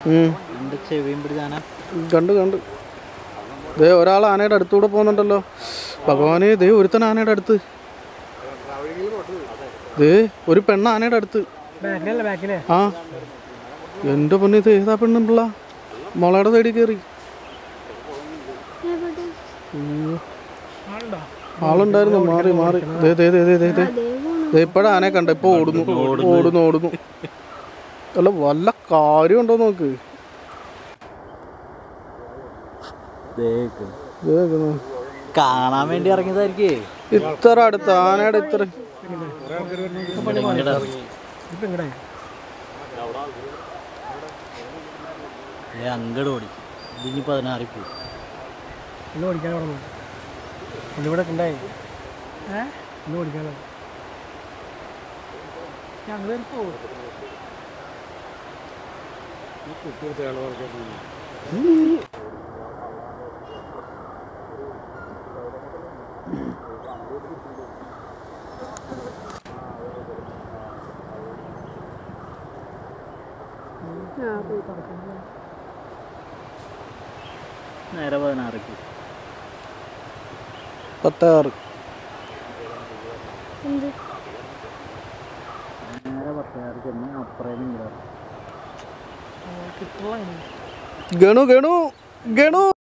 ഉം. എൻ്റെ ചെവിയും പിടിച്ചാന കണ്ട് കണ്ട് ദേ ഒരാൾ ആനയുടെ അടുത്തൂടെ പോകുന്നുണ്ടല്ലോ ഭഗവാനെ ദേ ഒരുത്തൻ ആനയുടെ അടുത്ത് ദേ ഒരു പെണ്ണ് ആനയുടെ അടുത്ത് ബാക്കിലല്ല ബാക്കിലെ ആ എൻ്റെ പൊന്നെ ഇത് ഏതാ പെണ്ണുള്ള മുളയുടെ സൈഡിൽ കയറി അയ്യോ. ആളുണ്ടായിരുന്നു മാറി മാറി ദേ ദേ ദേ ദേ ദേ ദേ ദേ ഇപ്പഴാ ആനയെ കണ്ട ഇപ്പൊ ഓടുന്നു ഓടുന്നു ഓടുന്നു അല്ല വല്ല കാര്യമുണ്ടോ നോക്ക് ദേ നിക്കുന്നു. കാണാൻ വേണ്ടി ഇറങ്ങിയതായിരിക്കേ ഇത്ര അടുത്ത് ആനയുടെ ഇത്ര ഇപ്പൊ ഇങ്ങടെ ഏ അങ്ങട് ഓടി ഇതിനി പതിനാറിൽ പോയി ഇന്ന് ഓടിക്കാൻ പറഞ്ഞു പുള്ളി ഇവിടെ ഉണ്ടായി ഇന്ന് ഓടിക്കാനോ ഞങ്ങൾ പോകും നേരെ പതിനാറിൽ പോയി പത്താറ് നേരെ പത്താറ് ചെന്ന് അപ്പുറം ഇങ്ങോട്ട് കിട്ടുള്ള ഗണു ഗണു ഗണു